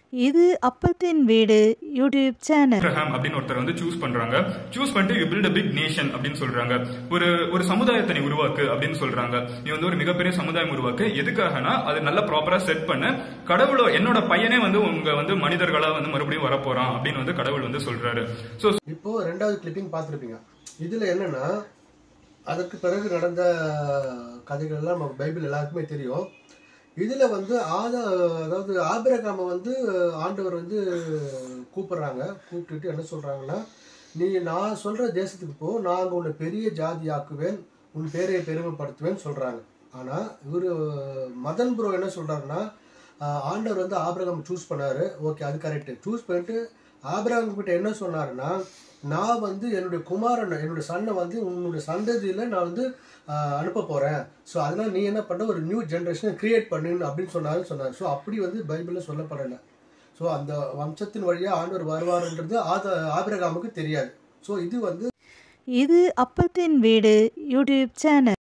இது அப்பத்தின் வீடு YouTube channel Abraham அப்படின்னு ஒருத்தர் வந்து சூஸ் பண்றாங்க சூஸ் பண்ணிட்டு you build a big nation அப்படின்னு சொல்றாங்க ஒரு ஒரு சமுதாயத்தை நீ உருவாக்கு அப்படின்னு சொல்றாங்க நீ வந்து ஒரு மிகப்பெரிய சமுதாயம் உருவாக்கு எதுக்காகனா அது நல்ல ப்ராப்பரா செட் பண்ண கடவுளோ என்னோட பையனே வந்து உங்க வந்து மனிதர்களா வந்து மறுபடியும் வரப்போறான் அப்படின்னு வந்து கடவுள் வந்து சொல்றாரு சோ இப்போ ரெண்டாவது கிளிப்பிங் பார்த்துருப்பீங்க இதுல என்னன்னா அதற்கு பிறகு நடந்த கதைகள் எல்லாம் நம்ம பைபிள் எல்லாருக்குமே தெரியும் இதுல வந்து ஆதா அதாவது ஆபிரகாம வந்து ஆண்டவர் வந்து கூப்பிடுறாங்க கூப்பிட்டுட்டு என்ன சொல்றாங்கன்னா நீ நான் சொல்ற தேசத்துக்கு போ நாங்க உன்னை பெரிய ஜாதி ஆக்குவேன் உன் பேரை பெருமைப்படுத்துவேன்னு சொல்றாங்க ஆனா இவரு மதன் ப்ரோ என்ன சொல்றாருன்னா ஆஹ், ஆண்டவர் வந்து ஆபிரகாம் சூஸ் பண்ணாரு ஓகே அது கரெக்ட் சூஸ் பண்ணிட்டு ஆபிரகாம் கிட்ட என்ன சொன்னாருன்னா நான் வந்து என்னுடைய குமாரன் என்னுடைய சன்னை வந்து உன்னுடைய சந்ததியில நான் வந்து ஆஹ், அனுப்ப போறேன் ஸோ அதனால நீ என்ன பண்ண ஒரு நியூ ஜென்ரேஷனை கிரியேட் பண்ணுன்னு அப்படின்னு சொன்னாரு சொன்னார் ஸோ அப்படி வந்து பைபிளில் சொல்லப்படலை ஸோ அந்த வம்சத்தின் வழியா ஆண்டவர் வருவாருன்றது ஆத ஆபிரகாமுக்கு தெரியாது ஸோ இது வந்து இது அப்பத்தின் வீடு யூடியூப் சேனல்